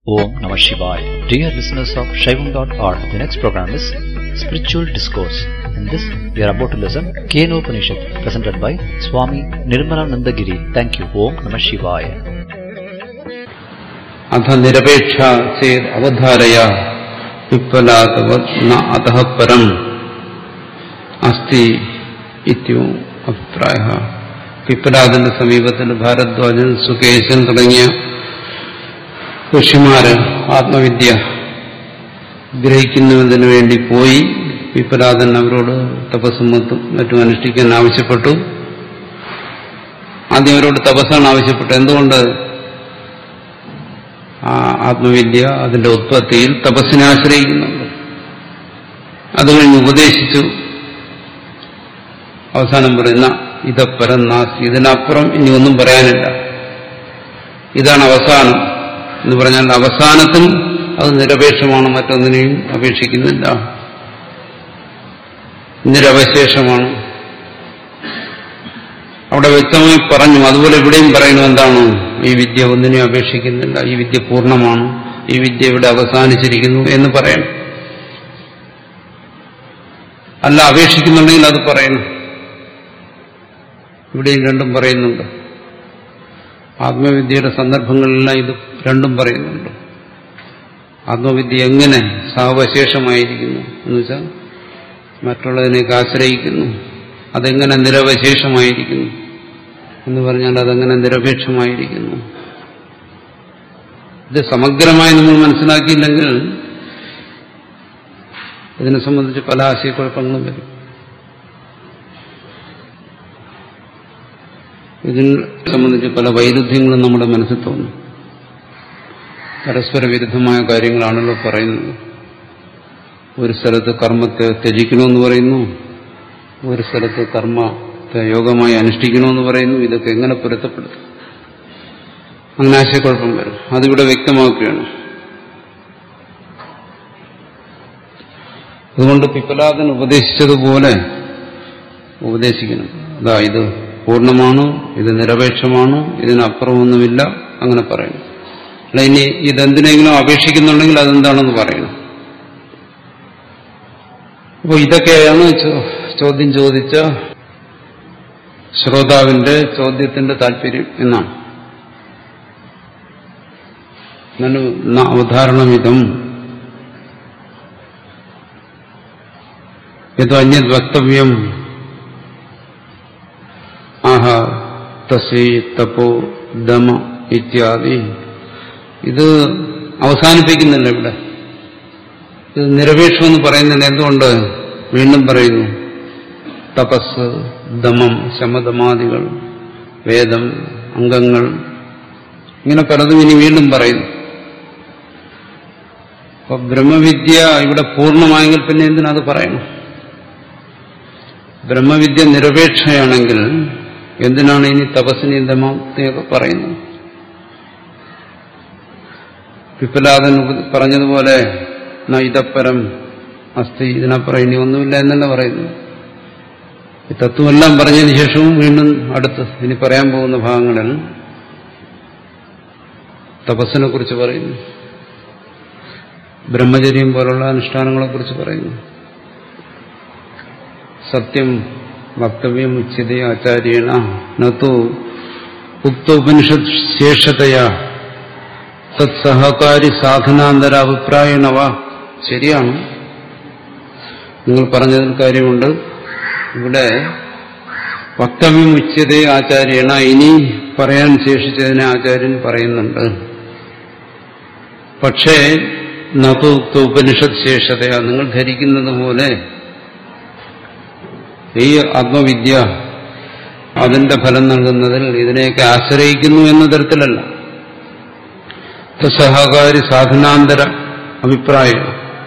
Om Namah Shivaya. Dear listeners of Shaivam.org, the next program is Spiritual Discourse. In this, we are about to listen Keno Upanishad, presented by Swami Nirmalanandagiri. Thank you. Om Namah Shivaya. അഥ നിരപേക്ഷ ചേത് അവധാരയ പിപ്പലാതവത് ന അതഃ പരം അസ്തി ഇത്യു അഭിപ്രായ പിപ്പലാദിന്റെ സമീപത്തിൽ ഭാരദ്വാജൻ സുകേശൻ തുടങ്ങിയ ഋഷിമാര് ആത്മവിദ്യ ഗ്രഹിക്കുന്നതിന് വേണ്ടി പോയി പിപ്പലാദൻ അവരോട് തപസ്സും മറ്റും മറ്റും അനുഷ്ഠിക്കാൻ ആവശ്യപ്പെട്ടു ആദ്യം അവരോട് തപസ്സാണ് ആവശ്യപ്പെട്ടത് എന്തുകൊണ്ട് ആ ആത്മവിദ്യ അതിന്റെ ഉത്പത്തിയിൽ തപസ്സിനെ ആശ്രയിക്കുന്നുണ്ട് അത് കഴിഞ്ഞ് ഉപദേശിച്ചു അവസാനം പറയുന്ന ഇതപ്പരം നാസ്തി ഇതിനപ്പുറം ഇനി ഒന്നും പറയാനില്ല ഇതാണ് അവസാനം എന്ന് പറഞ്ഞാൽ അവസാനത്തിൽ അത് നിരപേക്ഷമാണ് മറ്റൊന്നിനെയും അപേക്ഷിക്കുന്നില്ല നിരവശേഷമാണ് അവിടെ വ്യക്തമായി പറഞ്ഞു അതുപോലെ ഇവിടെയും പറയുന്നു എന്താണ് ഈ വിദ്യ ഒന്നിനെയും അപേക്ഷിക്കുന്നില്ല ഈ വിദ്യ പൂർണ്ണമാണ് ഈ വിദ്യ ഇവിടെ അവസാനിച്ചിരിക്കുന്നു എന്ന് പറയണം അല്ല അപേക്ഷിക്കുന്നുണ്ടെങ്കിൽ അത് പറയുന്നു ഇവിടെയും രണ്ടും പറയുന്നുണ്ട് ആത്മവിദ്യയുടെ സന്ദർഭങ്ങളിലെല്ലാം ഇത് രണ്ടും പറയുന്നുണ്ട് ആത്മവിദ്യ എങ്ങനെ സാവശേഷമായിരിക്കുന്നു എന്ന് വെച്ചാൽ മറ്റുള്ളതിനേക്ക് ആശ്രയിക്കുന്നു അതെങ്ങനെ നിരവശേഷമായിരിക്കുന്നു എന്ന് പറഞ്ഞാൽ അതെങ്ങനെ നിരപേക്ഷമായിരിക്കുന്നു ഇത് സമഗ്രമായി നമ്മൾ മനസ്സിലാക്കിയില്ലെങ്കിൽ ഇതിനെ സംബന്ധിച്ച് പല ആശയക്കുഴപ്പങ്ങളും വരും ഇതിനെ സംബന്ധിച്ച് പല വൈരുദ്ധ്യങ്ങളും നമ്മുടെ മനസ്സിൽ തോന്നും പരസ്പര വിരുദ്ധമായ കാര്യങ്ങളാണല്ലോ പറയുന്നത് ഒരു സ്ഥലത്ത് കർമ്മത്തെ ത്യജിക്കണമെന്ന് പറയുന്നു ഒരു സ്ഥലത്ത് കർമ്മത്തെ യോഗമായി അനുഷ്ഠിക്കണമെന്ന് പറയുന്നു ഇതൊക്കെ എങ്ങനെ പൊരുത്തപ്പെടുത്തും അങ്ങനെ ആശയക്കുഴപ്പം വരും അതിവിടെ വ്യക്തമാക്കുകയാണ് അതുകൊണ്ട് പിപ്പലാദൻ ഉപദേശിച്ചതുപോലെ ഉപദേശിക്കണം അതാ ഇത് പൂർണ്ണമാണ് ഇത് നിരപേക്ഷമാണ് ഇതിനപ്പുറമൊന്നുമില്ല അങ്ങനെ പറയണം അല്ല ഇനി ഇതെന്തിനെങ്കിലും അപേക്ഷിക്കുന്നുണ്ടെങ്കിൽ അതെന്താണെന്ന് പറയണം അപ്പോൾ ഇതൊക്കെയാണ് ചോദ്യം ചോദിച്ച ശ്രോതാവിന്റെ ചോദ്യത്തിന്റെ താല്പര്യം എന്നാണ് നനു അവധാരണമിതം യത് അന്യത് വക്തവ്യം ആഹ തസേ തപോ ദമ ഇത്യാദി ഇത് അവസാനിപ്പിക്കുന്നില്ല ഇവിടെ ഇത് നിരപേക്ഷമെന്ന് പറയുന്നതിന് എന്തുകൊണ്ട് വീണ്ടും പറയുന്നു തപസ് ദമം ശമദമാദികൾ വേദം അംഗങ്ങൾ ഇങ്ങനെ പലതും ഇനി വീണ്ടും പറയുന്നു അപ്പൊ ബ്രഹ്മവിദ്യ ഇവിടെ പൂർണ്ണമായെങ്കിൽ പിന്നെ എന്തിനത് പറയണം ബ്രഹ്മവിദ്യ നിരപേക്ഷയാണെങ്കിൽ എന്തിനാണ് ഇനി തപസ്സിനെയും ദമത്തെയൊക്കെ പറയുന്നത് പിപ്പലാദൻ പറഞ്ഞതുപോലെ ഇതപ്പരം അസ്ഥി ഇതിനപ്പുറം ഇനി ഒന്നുമില്ല എന്നല്ല പറയുന്നു ഈ തത്വമെല്ലാം പറഞ്ഞതിന് ശേഷവും വീണ്ടും അടുത്ത് ഇനി പറയാൻ പോകുന്ന ഭാഗങ്ങളിൽ തപസ്സിനെ കുറിച്ച് പറയുന്നു ബ്രഹ്മചര്യം പോലുള്ള അനുഷ്ഠാനങ്ങളെ കുറിച്ച് പറയുന്നു സത്യം വക്തവ്യം ഉച്ചത ആചാര്യേണ നോ ഉക്ത ഉപനിഷത് ശേഷതയാ തത്സഹകാരി സാധനാന്തര അഭിപ്രായണവ ശരിയാണ് നിങ്ങൾ പറഞ്ഞതിൽ കാര്യമുണ്ട് ഇവിടെ വക്തവ്യം ഉച്ചതേ ആചാര്യേണ ഇനി പറയാൻ ശേഷിച്ചതിനെ ആചാര്യൻ പറയുന്നുണ്ട് പക്ഷേ നതുക്ത ഉപനിഷത് ശേഷതയാ നിങ്ങൾ ധരിക്കുന്നത് പോലെ ഈ ആത്മവിദ്യ അതിന്റെ ഫലം നൽകുന്നതിൽ ഇതിനെയൊക്കെ ആശ്രയിക്കുന്നു എന്ന തരത്തിലല്ല സഹകാരി സാധനാന്തര അഭിപ്രായം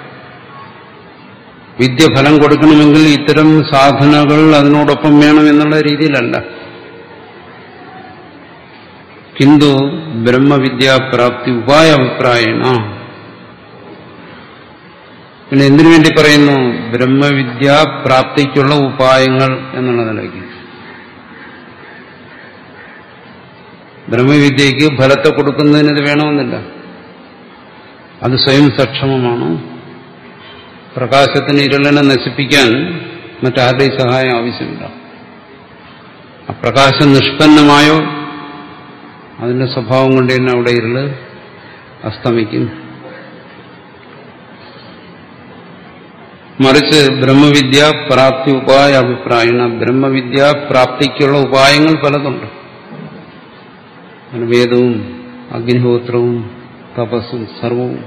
വിദ്യ ഫലം കൊടുക്കണമെങ്കിൽ ഇത്തരം സാധനകൾ അതിനോടൊപ്പം വേണം എന്നുള്ള രീതിയിലല്ല കിന്തു ബ്രഹ്മവിദ്യാപ്രാപ്തി ഉപായ അഭിപ്രായണ പിന്നെ എന്തിനു വേണ്ടി പറയുന്നു ബ്രഹ്മവിദ്യാപ്രാപ്തിക്കുള്ള ഉപായങ്ങൾ എന്നുള്ള നിലയ്ക്ക് ബ്രഹ്മവിദ്യയ്ക്ക് ഫലത്തെ കൊടുക്കുന്നതിന് ഇത് വേണമെന്നില്ല അത് സ്വയം സക്ഷമമാണ് പ്രകാശത്തിന് ഇരുളിനെ നശിപ്പിക്കാൻ മറ്റാരുടെയും സഹായം ആവശ്യമില്ല ആ പ്രകാശം നിഷ്പന്നമായോ അതിന്റെ സ്വഭാവം കൊണ്ട് തന്നെ അവിടെ ഇരുള് അസ്തമിക്കും മറിച്ച് ബ്രഹ്മവിദ്യ പ്രാപ്തി ഉപായ അഭിപ്രായണ ബ്രഹ്മവിദ്യ പ്രാപ്തിക്കുള്ള ഉപായങ്ങൾ പലതുണ്ട് വേദവും അഗ്നിഹോത്രവും തപസ്സും സർവവും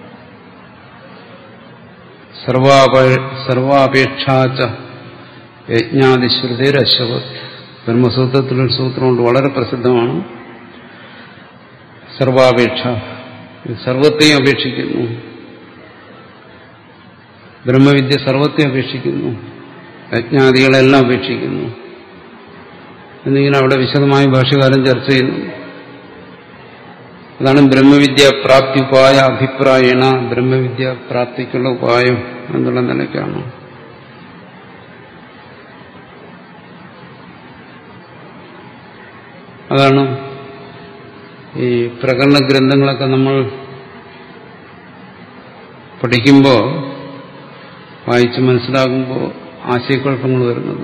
സർവാപേക്ഷാച്ച യജ്ഞാതിശ്രുതിരശ്വത് ബ്രഹ്മസൂത്രത്തിലൊരു സൂത്രമുണ്ട് വളരെ പ്രസിദ്ധമാണ് സർവാപേക്ഷ സർവത്തെയും അപേക്ഷിക്കുന്നു ബ്രഹ്മവിദ്യ സർവത്തെ അപേക്ഷിക്കുന്നു യജ്ഞാദികളെല്ലാം അപേക്ഷിക്കുന്നു എന്നിങ്ങനെ അവിടെ വിശദമായി ഭാഷകാലം ചർച്ച ചെയ്യുന്നു അതാണ് ബ്രഹ്മവിദ്യ പ്രാപ്തി ഉപായ അഭിപ്രായണ ബ്രഹ്മവിദ്യ പ്രാപ്തിക്കുള്ള ഉപായം എന്നുള്ള നിലയ്ക്കാണ് അതാണ് ഈ പ്രകടന ഗ്രന്ഥങ്ങളൊക്കെ നമ്മൾ പഠിക്കുമ്പോൾ വായിച്ച് മനസ്സിലാകുമ്പോൾ ആശയക്കുഴപ്പങ്ങൾ വരുന്നത്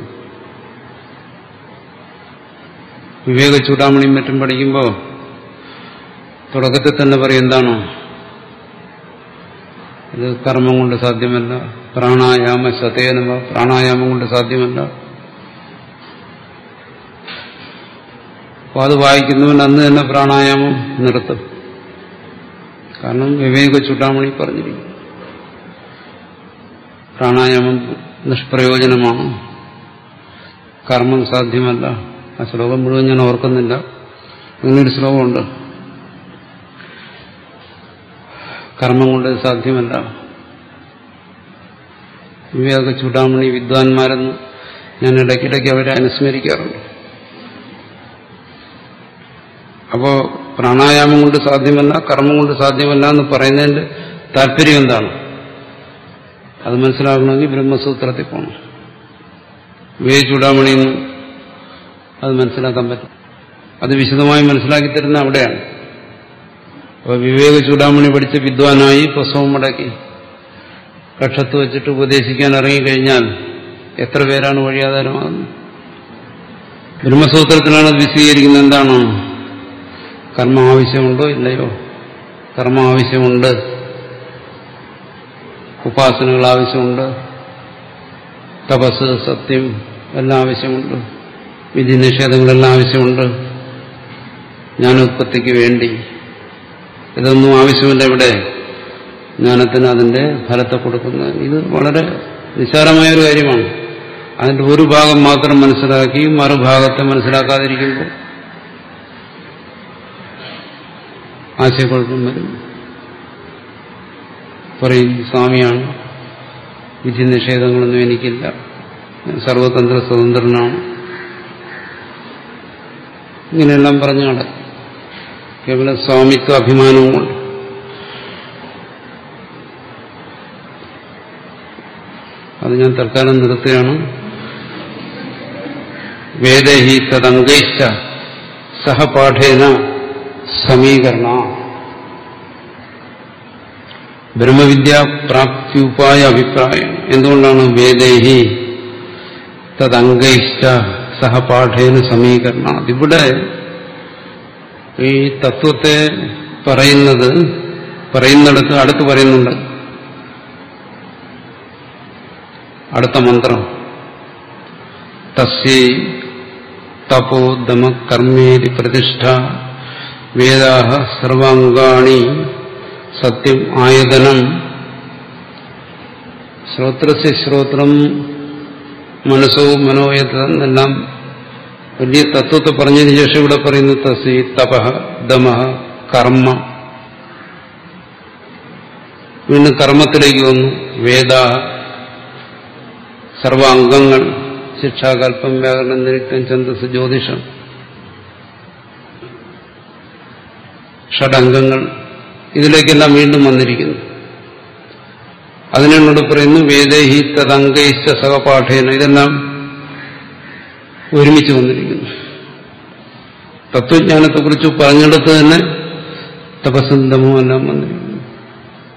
വിവേക ചൂടാമണിയും മറ്റും പഠിക്കുമ്പോൾ തുടക്കത്തിൽ തന്നെ പറയും എന്താണോ ഇത് കർമ്മം കൊണ്ട് സാധ്യമല്ല പ്രാണായാമ സതേനമ പ്രാണായാമം കൊണ്ട് സാധ്യമല്ല അപ്പോൾ അത് വായിക്കുന്നവൻ അന്ന് തന്നെ പ്രാണായാമം നിർത്തും കാരണം വിവേക ചൂടാമണി പറഞ്ഞിരിക്കും പ്രാണായാമം നിഷ്പ്രയോജനമാണ് കർമ്മം സാധ്യമല്ല ആ ശ്ലോകം മുഴുവൻ ഞാൻ ഓർക്കുന്നില്ല അങ്ങനൊരു ശ്ലോകമുണ്ട് കർമ്മം കൊണ്ട് സാധ്യമല്ല വിവേക ചൂടാമണി വിദ്വാൻമാരെന്ന് ഞാൻ ഇടയ്ക്കിടയ്ക്ക് അവരെ അനുസ്മരിക്കാറുണ്ട് അപ്പോ പ്രാണായാമം കൊണ്ട് സാധ്യമല്ല കർമ്മം കൊണ്ട് സാധ്യമല്ല എന്ന് പറയുന്നതിന്റെ താല്പര്യം എന്താണ് അത് മനസ്സിലാക്കണമെങ്കിൽ ബ്രഹ്മസൂത്രത്തിൽ പോകണം വിവേക ചൂടാമണിന്ന് അത് മനസ്സിലാക്കാൻ പറ്റും അത് വിശദമായി മനസ്സിലാക്കി തരുന്ന അവിടെയാണ് അപ്പോൾ വിവേക ചൂടാമണി പഠിച്ച വിദ്വാനായി പുസ്തകം മുടക്കി കക്ഷത്ത് വെച്ചിട്ട് ഉപദേശിക്കാൻ ഇറങ്ങിക്കഴിഞ്ഞാൽ എത്ര പേരാണ് വഴിയാധാരമാകുന്നത് ബ്രഹ്മസൂത്രത്തിലാണ് അത് വിശദീകരിക്കുന്നത് എന്താണ് കർമ്മ ആവശ്യമുണ്ടോ ഇല്ലയോ കർമ്മ ആവശ്യമുണ്ട് ഉപാസനകൾ ആവശ്യമുണ്ട് തപസ് സത്യം എല്ലാം ആവശ്യമുണ്ട് വിധി നിഷേധങ്ങളെല്ലാം ആവശ്യമുണ്ട് ജ്ഞാനോത്പത്തിക്ക് വേണ്ടി ഇതൊന്നും ആവശ്യമില്ല ഇവിടെ ജ്ഞാനത്തിന് അതിന്റെ ഫലത്തെ കൊടുക്കുന്നത് ഇത് വളരെ നിസ്സാരമായൊരു കാര്യമാണ് അതിന്റെ ഒരു ഭാഗം മാത്രം മനസ്സിലാക്കി മറുഭാഗത്തെ മനസ്സിലാക്കാതിരിക്കുമ്പോൾ ആശയക്കുഴപ്പം വരും പറയും സ്വാമിയാണ് വിധി നിഷേധങ്ങളൊന്നും എനിക്കില്ല സർവതന്ത്ര സ്വതന്ത്രനാണ് ഇങ്ങനെയെല്ലാം പറഞ്ഞു നടക്കും കേവലം സ്വാമിത്വ അഭിമാനവും കൊണ്ട് അത് ഞാൻ തൽക്കാലം നിർത്തുകയാണ് വേദഹി തദംഗൈശ്ച സഹപാഠേന സമീകരണ ബ്രഹ്മവിദ്യ പ്രാപ്തിയുപായ അഭിപ്രായം എന്തുകൊണ്ടാണ് വേദേഹി തദംഗൈശ്ച സഹപാഠേന സമീകരണ ഇവിടെ ഈ തത്വത്തെ പറയുന്നത് പറയുന്നിടത്ത് അടുത്ത് പറയുന്നുണ്ട് അടുത്ത മന്ത്രം തസ്യൈ തപോദമ കർമ്മേരി പ്രതിഷ്ഠ വേദാഹ സർവാംഗാണി സത്യം ആയതനം ശ്രോത്രസ്യ ശ്രോത്രം മനസ്സോ മനോയതം എല്ലാം വലിയ തത്വത്തെ പറഞ്ഞതിന് ശേഷം ഇവിടെ പറയുന്നു തസി തപ ദമ കർമ്മ വീണ്ടും കർമ്മത്തിലേക്ക് വന്നു വേദ സർവാംഗങ്ങൾ ശിക്ഷാകല്പം വ്യാകരണം നിരുക്തം ഛന്ദസ് ജ്യോതിഷം ഷഡംഗങ്ങൾ ഇതിലേക്കെല്ലാം വീണ്ടും വന്നിരിക്കുന്നു അതിനോട് പറയുന്നു വേദേഹി തദംഗൈശ്ച സഹപാഠേന ഇതെല്ലാം ഒരുമിച്ച് വന്നിരിക്കുന്നു തത്വജ്ഞാനത്തെക്കുറിച്ച് പറഞ്ഞെടുത്ത് തന്നെ തപസ്സന്തമോ എല്ലാം വന്നിരിക്കുന്നു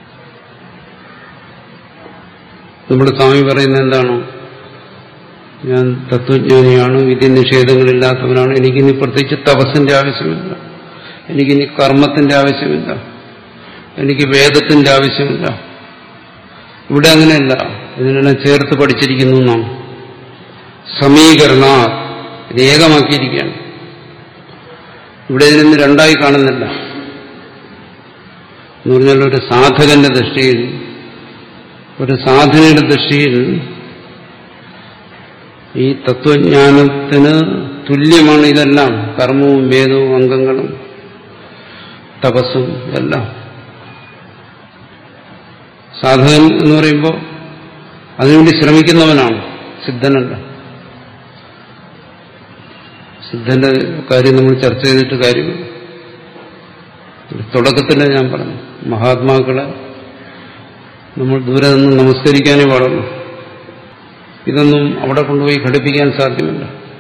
നമ്മുടെ സ്വാമി പറയുന്നത് എന്താണോ ഞാൻ തത്വജ്ഞാനിയാണ് വിധി നിഷേധങ്ങളില്ലാത്തവനാണ് എനിക്കിനി പ്രത്യേകിച്ച് തപസ്സിന്റെ ആവശ്യമില്ല എനിക്കിനി കർമ്മത്തിന്റെ ആവശ്യമില്ല എനിക്ക് വേദത്തിന്റെ ആവശ്യമില്ല ഇവിടെ അങ്ങനെയല്ല ഇതിനെല്ലാം ചേർത്ത് പഠിച്ചിരിക്കുന്നു നാം സമീകരണ ഇത് ഏകമാക്കിയിരിക്കുകയാണ് ഇവിടെ ഇതിനൊന്ന് രണ്ടായി കാണുന്നില്ല എന്ന് പറഞ്ഞാൽ ഒരു സാധകന്റെ ദൃഷ്ടിയിൽ ഒരു സാധനയുടെ ദൃഷ്ടിയിൽ ഈ തത്വജ്ഞാനത്തിന് തുല്യമാണ് ഇതെല്ലാം കർമ്മവും വേദവും അംഗങ്ങളും തപസ്സും എല്ലാം സാധകൻ എന്ന് പറയുമ്പോൾ അതിനുവേണ്ടി ശ്രമിക്കുന്നവനാണ് സിദ്ധനല്ല സിദ്ധന്റെ കാര്യം നമ്മൾ ചർച്ച ചെയ്തിട്ട് കാര്യമില്ല തുടക്കത്തിൽ ഞാൻ പറഞ്ഞു മഹാത്മാക്കളെ നമ്മൾ ദൂരെ നിന്ന് നമസ്കരിക്കാനേ പാടുള്ളൂ ഇതൊന്നും അവിടെ കൊണ്ടുപോയി ഘടിപ്പിക്കാൻ സാധ്യമല്ല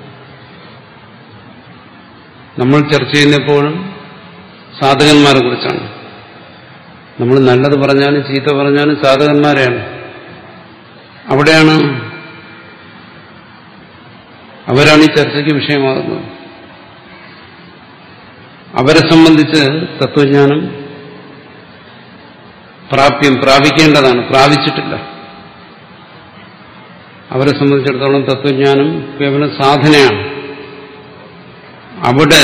നമ്മൾ ചർച്ച ചെയ്യുന്നപ്പോഴും സാധകന്മാരെ കുറിച്ചാണ് നമ്മൾ നല്ലത് പറഞ്ഞാലും ചീത്ത പറഞ്ഞാലും സാധകന്മാരെയാണ് അവിടെയാണ് അവരാണ് ഈ ചർച്ചയ്ക്ക് വിഷയമാകുന്നത് അവരെ സംബന്ധിച്ച് തത്വജ്ഞാനം പ്രാപ്യം പ്രാപിക്കേണ്ടതാണ് പ്രാപിച്ചിട്ടില്ല അവരെ സംബന്ധിച്ചിടത്തോളം തത്വജ്ഞാനം കേവലം സാധനയാണ് അവിടെ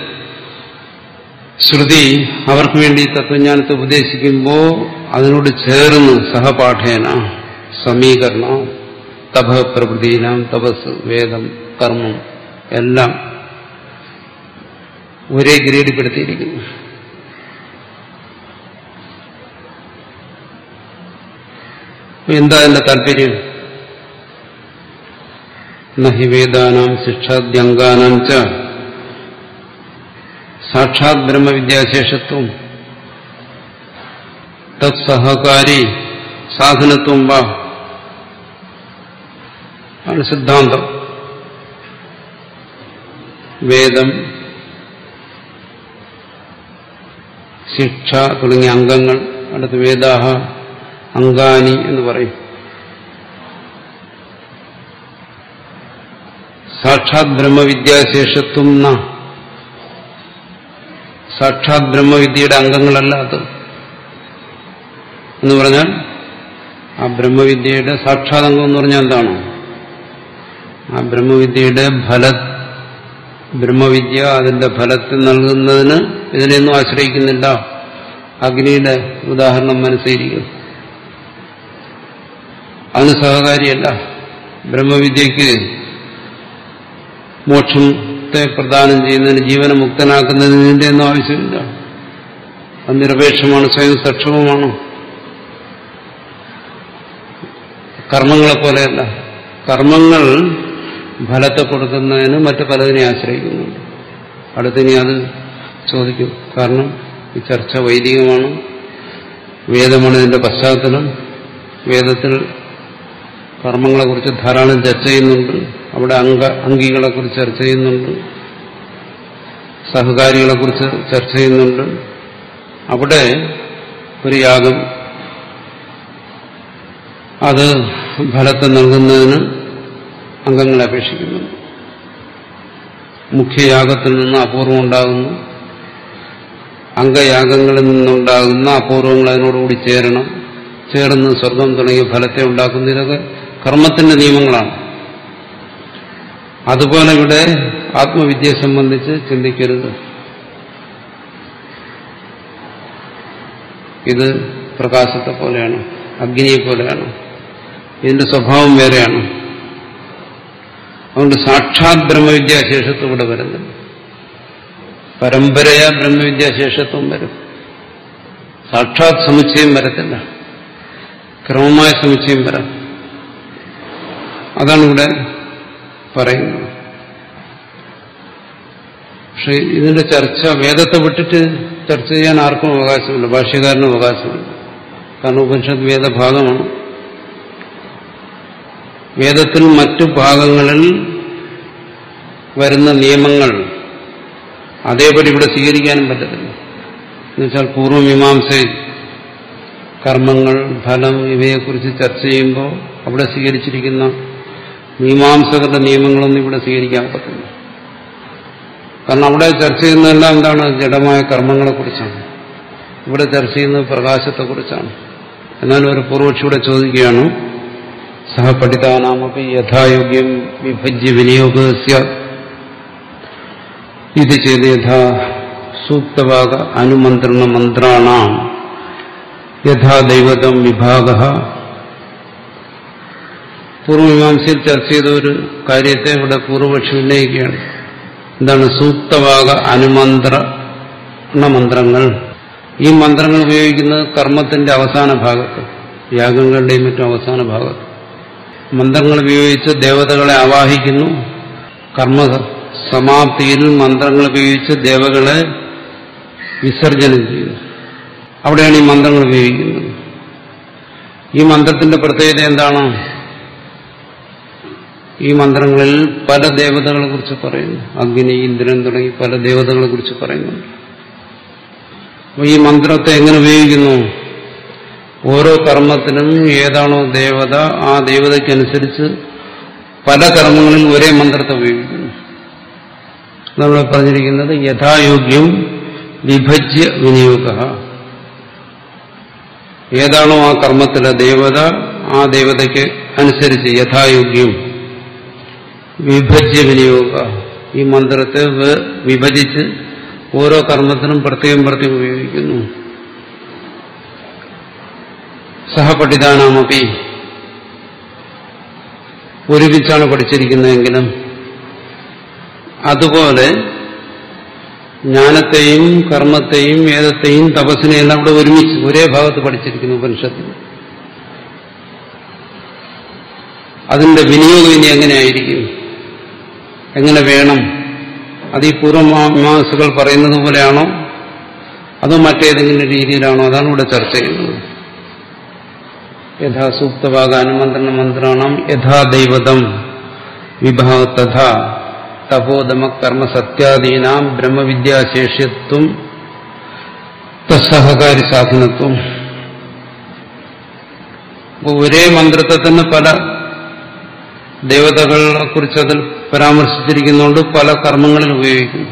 ശ്രുതി അവർക്ക് വേണ്ടി തത്വജ്ഞാനത്തെ ഉപദേശിക്കുമ്പോൾ അതിനോട് ചേർന്ന് സഹപാഠേന സമീകരണ തപ പ്രകൃതിനാം തപസ് വേദം കർമ്മം എല്ലാം ഒരേ ഗ്രേഡിപ്പെടുത്തിയിരിക്കുന്നു എന്താ എന്റെ താല്പര്യം നഹി വേദാനാം ശിക്ഷാദ്യംഗാനാം ച സാക്ഷാത് ബ്രഹ്മവിദ്യാശേഷത്വം തത്സഹകാരി സാധനത്വം വാ ആണ് സിദ്ധാന്തം വേദം ശിക്ഷ തുടങ്ങിയ അംഗങ്ങൾ അടുത്ത് വേദാഹ അങ്കാനി എന്ന് പറയും സാക്ഷാത് ബ്രഹ്മവിദ്യാശേഷത്വം ന സാക്ഷാത് ബ്രഹ്മവിദ്യയുടെ അംഗങ്ങളല്ല അത് എന്ന് പറഞ്ഞാൽ ആ ബ്രഹ്മവിദ്യയുടെ സാക്ഷാത് അംഗം എന്ന് പറഞ്ഞാൽ എന്താണ് ആ ബ്രഹ്മവിദ്യയുടെ ഫല ബ്രഹ്മവിദ്യ അതിന്റെ ഫലത്തിൽ നൽകുന്നതിന് ഇതിനെയൊന്നും ആശ്രയിക്കുന്നില്ല അഗ്നിയുടെ ഉദാഹരണം മനസ്സിരിക്കും അതിന് സഹകാരിയല്ല ബ്രഹ്മവിദ്യക്ക് മോക്ഷത്തെ പ്രദാനം ചെയ്യുന്നതിന് ജീവനെ മുക്തനാക്കുന്നതിന് ഇതിന്റെ ഒന്നും ആവശ്യമില്ല അത് നിരപേക്ഷമാണ് സ്വയം സക്ഷമമാണ് കർമ്മങ്ങളെ പോലെയല്ല കർമ്മങ്ങൾ ഫലത്തെ കൊടുക്കുന്നതിന് മറ്റു പലതിനെ ആശ്രയിക്കുന്നുണ്ട് അടുത്തിനി അത് ചോദിക്കും കാരണം ഈ ചർച്ച വൈദികമാണ് വേദമാണ് ഇതിന്റെ പശ്ചാത്തലം വേദത്തിൽ കർമ്മങ്ങളെക്കുറിച്ച് ധാരാളം ചർച്ച ചെയ്യുന്നുണ്ട് അവിടെ അംഗ അംഗികളെക്കുറിച്ച് ചർച്ച ചെയ്യുന്നുണ്ട് സഹകാരികളെക്കുറിച്ച് ചർച്ച ചെയ്യുന്നുണ്ട് അവിടെ ഒരു യാഗം അത് ഫലത്തെ നൽകുന്നതിന് അംഗങ്ങളെ അപേക്ഷിക്കുന്നുണ്ട് മുഖ്യയാഗത്തിൽ നിന്ന് അപൂർവം ഉണ്ടാകുന്നു അംഗയാഗങ്ങളിൽ നിന്നുണ്ടാകുന്ന അപൂർവങ്ങൾ അതിനോടുകൂടി ചേരണം ചേർന്ന് സ്വർഗം തുടങ്ങിയ ഫലത്തെ ഉണ്ടാക്കുന്ന ഇതൊക്കെ കർമ്മത്തിന്റെ നിയമങ്ങളാണ് അതുപോലെ ഇവിടെ ആത്മവിദ്യയെ സംബന്ധിച്ച് ചിന്തിക്കരുത് ഇത് പ്രകാശത്തെ പോലെയാണ് അഗ്നിയെ പോലെയാണ് ഇതിന്റെ സ്വഭാവം വേറെയാണ് അതുകൊണ്ട് സാക്ഷാത് ബ്രഹ്മവിദ്യാശേഷത്വം ഇവിടെ വരുന്നുണ്ട് പരമ്പരയ ബ്രഹ്മവിദ്യാശേഷത്വം വരും സാക്ഷാത് സമുച്ചയം വരത്തില്ല ക്രമമായ സമുച്ചയം വരാം അതാണ് ഇവിടെ പറയുന്നത് പക്ഷെ ഇതിന്റെ ചർച്ച വേദത്തെ വിട്ടിട്ട് ചർച്ച ചെയ്യാൻ ആർക്കും അവകാശമില്ല ഭാഷ്യകാരനും അവകാശമില്ല കാരണം ഉപനിഷത്ത് വേദഭാഗമാണ് വേദത്തിൽ മറ്റു ഭാഗങ്ങളിൽ വരുന്ന നിയമങ്ങൾ അതേപടി ഇവിടെ സ്വീകരിക്കാനും പറ്റത്തില്ല എന്നുവെച്ചാൽ പൂർവ്വമീമാംസയിൽ കർമ്മങ്ങൾ ഫലം ഇവയെക്കുറിച്ച് ചർച്ച ചെയ്യുമ്പോൾ അവിടെ സ്വീകരിച്ചിരിക്കുന്ന മീമാംസകരുടെ നിയമങ്ങളൊന്നും ഇവിടെ സ്വീകരിക്കാൻ പറ്റില്ല കാരണം അവിടെ ചർച്ച ചെയ്യുന്നതെല്ലാം എന്താണ് ജഡമായ കർമ്മങ്ങളെക്കുറിച്ചാണ് ഇവിടെ ചർച്ച ചെയ്യുന്നത് പ്രകാശത്തെക്കുറിച്ചാണ് എന്നാൽ ഒരു പൂർവക്ഷിയുടെ ചോദിക്കുകയാണ് സഹ പഠിതാനാമപ്പി യഥായോഗ്യം വിഭജ്യ വിനിയോഗസ്യ ഇത് ചെയ്ത് യഥാ സൂക്തഭാഗ അനുമന്ത്രണ മന്ത്രാണാം യഥാ ദൈവതം വിഭാഗ പൂർവമീമാംസയിൽ ചർച്ച ചെയ്ത ഒരു കാര്യത്തെ ഇവിടെ പൂർവപക്ഷി ഉന്നയിക്കുകയാണ് എന്താണ് സൂക്തഭാഗ അനുമന്ത്രണ മന്ത്രങ്ങൾ ഈ മന്ത്രങ്ങൾ ഉപയോഗിക്കുന്നത് കർമ്മത്തിന്റെ അവസാന ഭാഗത്ത് യാഗങ്ങളുടെയും മറ്റും അവസാന ഭാഗത്ത് മന്ത്രങ്ങൾ ഉപയോഗിച്ച് ദേവതകളെ ആവാഹിക്കുന്നു കർമ്മ സമാപ്തിയിൽ മന്ത്രങ്ങൾ ഉപയോഗിച്ച് ദേവകളെ വിസർജനം ചെയ്യുന്നു അവിടെയാണ് ഈ മന്ത്രങ്ങൾ ഉപയോഗിക്കുന്നത് ഈ മന്ത്രത്തിന്റെ പ്രത്യേകത എന്താണ് ഈ മന്ത്രങ്ങളിൽ പല ദേവതകളെ കുറിച്ച് പറയുന്നു അഗ്നി ഇന്ദ്രൻ തുടങ്ങി പല ദേവതകളെ കുറിച്ച് പറയുന്നുണ്ട് അപ്പൊ ഈ മന്ത്രത്തെ എങ്ങനെ ഉപയോഗിക്കുന്നു ഓരോ കർമ്മത്തിനും ഏതാണോ ദേവത ആ ദേവതയ്ക്കനുസരിച്ച് പല കർമ്മങ്ങളിൽ ഒരേ മന്ത്രത്തെ ഉപയോഗിക്കുന്നു നമ്മൾ പറഞ്ഞിരിക്കുന്നത് യഥായോഗ്യം വിഭജ്യ വിനിയോഗ ഏതാണോ ആ കർമ്മത്തിലെ ദേവത ആ ദേവതയ്ക്ക് അനുസരിച്ച് യഥായോഗ്യം വിഭജ്യ വിനിയോഗ ഈ മന്ത്രത്തെ വിഭജിച്ച് ഓരോ കർമ്മത്തിനും പ്രത്യേകം പ്രത്യേകം ഉപയോഗിക്കുന്നു സഹപഠിതാനാമപി ഒരുമിച്ചാണ് പഠിച്ചിരിക്കുന്നതെങ്കിലും അതുപോലെ ജ്ഞാനത്തെയും കർമ്മത്തെയും വേദത്തെയും തപസ്സിനെയും എല്ലാം ഇവിടെ ഒരുമിച്ച് ഒരേ ഭാഗത്ത് പഠിച്ചിരിക്കുന്നു ഉപനിഷത്തിൽ അതിന്റെ വിനിയോഗം ഇനി എങ്ങനെയായിരിക്കും എങ്ങനെ വേണം അത് ഈ പൂർവമാസുകൾ പറയുന്നത് പോലെയാണോ അതോ മറ്റേതെങ്കിലും രീതിയിലാണോ അതാണ് ഇവിടെ ചർച്ച ചെയ്യുന്നത് യഥാ സൂക്തഭാഗ അനുമന്ത്രണ മന്ത്രാണം യഥാ ദൈവതം വിഭാഗ തഥാ തപോദമ കർമ്മ സത്യാദീനാം ബ്രഹ്മവിദ്യാശേഷ്യത്വം തസ്സഹകാരി സാധനത്വം ഒരേ മന്ത്രത്തെ തന്നെ പല ദേവതകളെ കുറിച്ച് അതിൽ പരാമർശിച്ചിരിക്കുന്നുണ്ട് പല കർമ്മങ്ങളിൽ ഉപയോഗിക്കുന്നു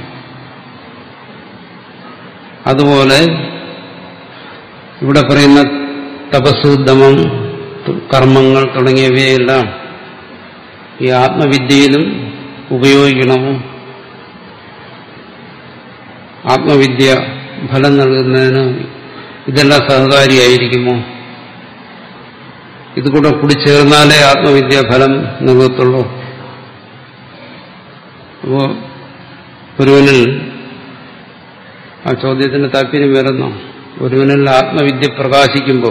അതുപോലെ ഇവിടെ പറയുന്ന തപസ് ദമം കർമ്മങ്ങൾ തുടങ്ങിയവയെല്ലാം ഈ ആത്മവിദ്യയിലും ഉപയോഗിക്കണമോ ആത്മവിദ്യ ഫലം നൽകുന്നതിന് ഇതെല്ലാം സഹകാരിയായിരിക്കുമോ ഇതുകൂടെ കൂടി ചേർന്നാലേ ആത്മവിദ്യ ഫലം നൽകത്തുള്ളൂ അപ്പോ ഒരുവനിൽ ആ ചോദ്യത്തിന് താല്പര്യം വരുന്നു ഒരുവനിൽ ആത്മവിദ്യ പ്രകാശിക്കുമ്പോൾ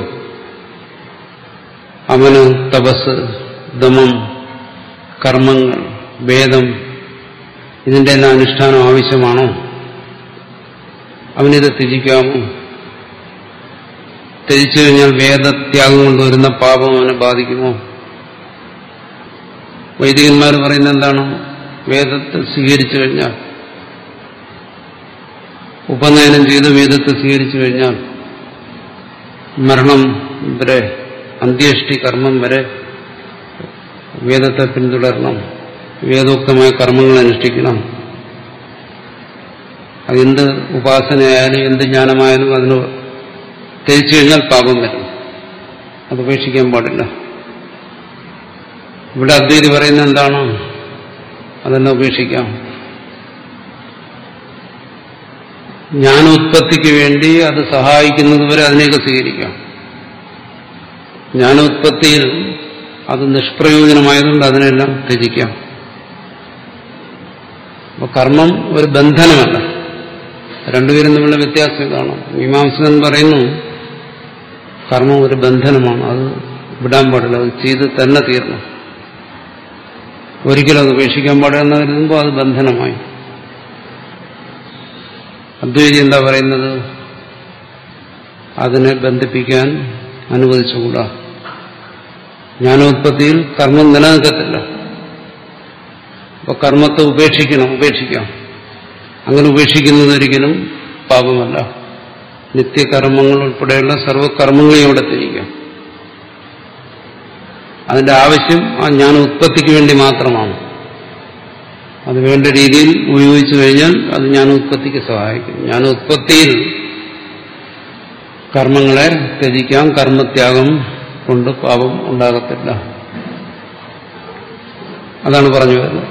അവന് തപസ് ദമം കർമ്മങ്ങൾ വേദം ഇതിന്റെ എല്ലാം അനുഷ്ഠാനം ആവശ്യമാണോ അവനിത് ത്യജിക്കാമോ ത്യജിച്ചു കഴിഞ്ഞാൽ വേദത്യാഗം കൊണ്ടുവരുന്ന പാപം അവനെ ബാധിക്കുമോ വൈദികന്മാർ പറയുന്നത് എന്താണ് വേദത്തെ സ്വീകരിച്ചു കഴിഞ്ഞാൽ ഉപനയനം ചെയ്ത് വേദത്തെ സ്വീകരിച്ചു കഴിഞ്ഞാൽ മരണം വരെ അന്ത്യേഷ്ടി കർമ്മം വരെ വേദത്തെ പിന്തുടരണം വേദോക്തമായ കർമ്മങ്ങൾ അനുഷ്ഠിക്കണം അതെന്ത് ഉപാസനയായാലും എന്ത് ജ്ഞാനമായാലും അതിന് ത്യജിച്ചു കഴിഞ്ഞാൽ പാപം വരും അത് ഉപേക്ഷിക്കാൻ പാടില്ല ഇവിടെ അദ്വൈതി പറയുന്നത് എന്താണ് അതെല്ലാം ഉപേക്ഷിക്കാം ജ്ഞാനോത്പത്തിക്ക് വേണ്ടി അത് സഹായിക്കുന്നതുവരെ അതിനെയൊക്കെ സ്വീകരിക്കാം ജ്ഞാനോത്പത്തിയിൽ അത് നിഷ്പ്രയോജനമായതുകൊണ്ട് അതിനെല്ലാം ത്യജിക്കാം അപ്പൊ കർമ്മം ഒരു ബന്ധനമല്ല രണ്ടുപേരും തമ്മിലുള്ള വ്യത്യാസം ഇതാണ് മീമാംസകൻ പറയുന്നു കർമ്മം ഒരു ബന്ധനമാണ് അത് വിടാൻ പാടില്ല അത് ചെയ്ത് തന്നെ തീരണം ഒരിക്കലും അത് ഉപേക്ഷിക്കാൻ പാടില്ലെന്ന് കരുതുമ്പോൾ അത് ബന്ധനമായി അദ്വൈതി എന്താ പറയുന്നത് അതിനെ ബന്ധിപ്പിക്കാൻ അനുവദിച്ചുകൂടാ ജ്ഞാനോത്പത്തിയിൽ കർമ്മം നിലനിൽക്കത്തില്ല അപ്പൊ കർമ്മത്തെ ഉപേക്ഷിക്കണം ഉപേക്ഷിക്കാം അങ്ങനെ ഉപേക്ഷിക്കുന്നത് ഒരിക്കലും പാപമല്ല നിത്യകർമ്മങ്ങൾ ഉൾപ്പെടെയുള്ള സർവ്വകർമ്മങ്ങളെയും അവിടെ ത്യജിക്കാം അതിന്റെ ആവശ്യം ആ ജ്ഞാന ഉത്പത്തിക്ക് വേണ്ടി മാത്രമാണ് അത് വേണ്ട രീതിയിൽ ഉപയോഗിച്ചു കഴിഞ്ഞാൽ അത് ജ്ഞാന ഉത്പത്തിക്ക് സഹായിക്കും ജ്ഞാന ഉത്പത്തിയിൽ കർമ്മങ്ങളെ ത്യജിക്കാം കർമ്മത്യാഗം കൊണ്ട് പാപം ഉണ്ടാകത്തില്ല അതാണ് പറഞ്ഞു വരുന്നത്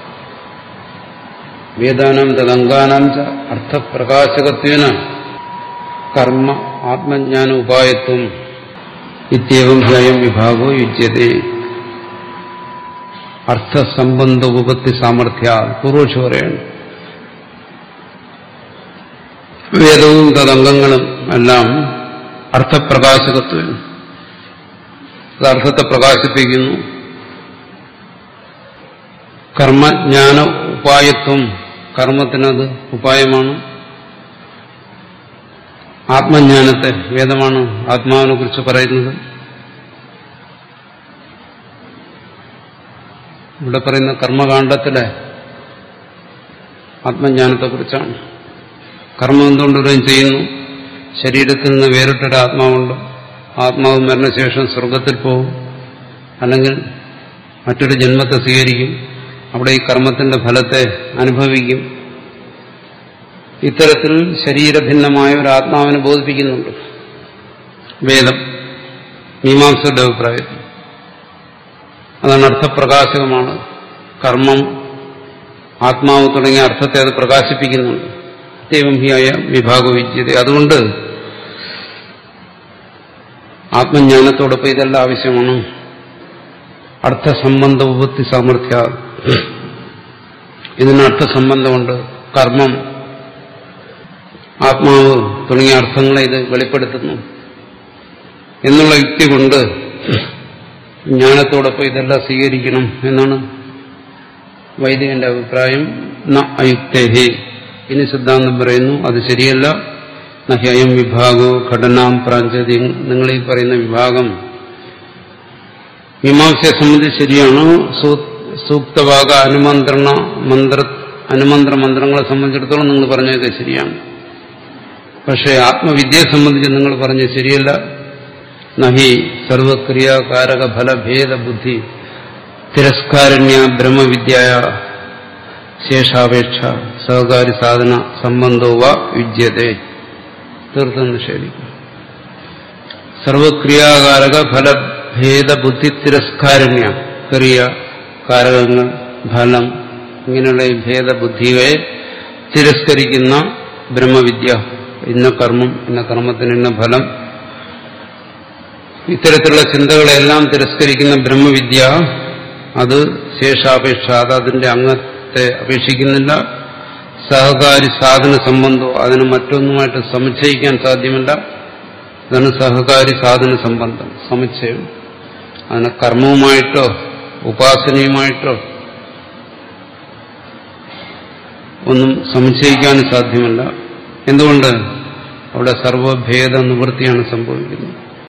വേദാനം തദംഗാനാം ച അർത്ഥപ്രകാശകത്വേന കർമ്മ ആത്മജ്ഞാന ഉപായത്വം ഇത്യവും സ്വയം വിഭാഗോ യുജ്യത്തെ അർത്ഥസംബന്ധ ഉപപത്തി സാമർഥ്യ പൂർവക്ഷ പറയാണ് വേദവും തദംഗങ്ങളും എല്ലാം അർത്ഥപ്രകാശകത്വം അത് അർത്ഥത്തെ പ്രകാശിപ്പിക്കുന്നു കർമ്മജ്ഞാന ഉപായത്വം കർമ്മത്തിനത് ഉപായമാണ് ആത്മജ്ഞാനത്തെ വേദമാണ് ആത്മാവിനെ കുറിച്ച് പറയുന്നത് ഇവിടെ പറയുന്ന കർമ്മകാണ്ഡത്തിലെ ആത്മജ്ഞാനത്തെക്കുറിച്ചാണ് കർമ്മം എന്തുകൊണ്ട് ഇവരും ചെയ്യുന്നു ശരീരത്തിൽ നിന്ന് വേറിട്ടൊരു ആത്മാവുണ്ട് ആത്മാവ് മരണശേഷം സ്വർഗത്തിൽ പോകും അല്ലെങ്കിൽ മറ്റൊരു ജന്മത്തെ സ്വീകരിക്കും അവിടെ ഈ കർമ്മത്തിന്റെ ഫലത്തെ അനുഭവിക്കും ഇത്തരത്തിൽ ശരീരഭിന്നമായ ഒരു ആത്മാവിനെ ബോധിപ്പിക്കുന്നുണ്ട് വേദം മീമാംസയുടെ അഭിപ്രായത്തിൽ അതാണ് അർത്ഥപ്രകാശകമാണ് കർമ്മം ആത്മാവ് തുടങ്ങിയ അർത്ഥത്തെ അത് പ്രകാശിപ്പിക്കുന്നുണ്ട് ദൈവം ഹിയായ വിഭാഗവിദ്യത അതുകൊണ്ട് ആത്മജ്ഞാനത്തോടൊപ്പം ഇതെല്ലാം ആവശ്യമാണ് അർത്ഥസംബന്ധ ഉപത്തി സാമർഥ്യ ഇതിന് അർത്ഥസംബന്ധമുണ്ട് കർമ്മം ആത്മാവ് തുടങ്ങിയ അർത്ഥങ്ങളെ ഇത് വെളിപ്പെടുത്തുന്നു എന്നുള്ള യുക്തി കൊണ്ട് ജ്ഞാനത്തോടൊപ്പം ഇതെല്ലാം സ്വീകരിക്കണം എന്നാണ് വൈദികന്റെ അഭിപ്രായം ന അയുക്തേഹേ ഇനി സിദ്ധാന്തം പറയുന്നു അത് ശരിയല്ല നഹ്യയം വിഭാഗോ ഘടനാം പ്രാഞ്ചതി നിങ്ങൾ ഈ പറയുന്ന വിഭാഗം മീമാംസയെ സംബന്ധിച്ച് ശരിയാണ് സൂക്തഭാഗ അനുമന്ത്രണ മന്ത്ര അനുമന്ത്ര മന്ത്രങ്ങളെ സംബന്ധിച്ചിടത്തോളം നിങ്ങൾ പറഞ്ഞതൊക്കെ ശരിയാണ് പക്ഷേ ആത്മവിദ്യയെ സംബന്ധിച്ച് നിങ്ങൾ പറഞ്ഞത് ശരിയല്ല നഹി സർവക്രിയാകാരക ഫലഭേദ ബുദ്ധി തിരസ്കാരണ്യ ബ്രഹ്മവിദ്യയ ശേഷാപേക്ഷ സഹകാരി സാധന സംബന്ധോവ യുജ്യത്തെ തീർത്തും നിഷേധിക്കും സർവക്രിയാകാരക ഫലഭേദ ബുദ്ധി തിരസ്കാരണ്യ ക്രിയ കാരകങ്ങൾ ഫലം ഇങ്ങനെയുള്ള ഈ ഭേദബുദ്ധിയെ തിരസ്കരിക്കുന്ന ബ്രഹ്മവിദ്യ ഇന്ന കർമ്മം ഇന്ന കർമ്മത്തിന് ഇന്ന ഫലം ഇത്തരത്തിലുള്ള ചിന്തകളെല്ലാം തിരസ്കരിക്കുന്ന ബ്രഹ്മവിദ്യ അത് ശേഷാപേക്ഷ അത് അതിന്റെ അംഗത്തെ അപേക്ഷിക്കുന്നില്ല സഹകാരി സാധന സംബന്ധവും അതിന് മറ്റൊന്നുമായിട്ട് സമുച്ചയിക്കാൻ സാധ്യമല്ല അതാണ് സഹകാരി സാധന സംബന്ധം സമുച്ചയം അതിന് കർമ്മവുമായിട്ടോ ഉപാസനയുമായിട്ടോ ഒന്നും സമുച്ചയിക്കാൻ സാധ്യമല്ല എന്തുകൊണ്ട് അവിടെ സർവഭേദ നിവൃത്തിയാണ് സംഭവിക്കുന്നത്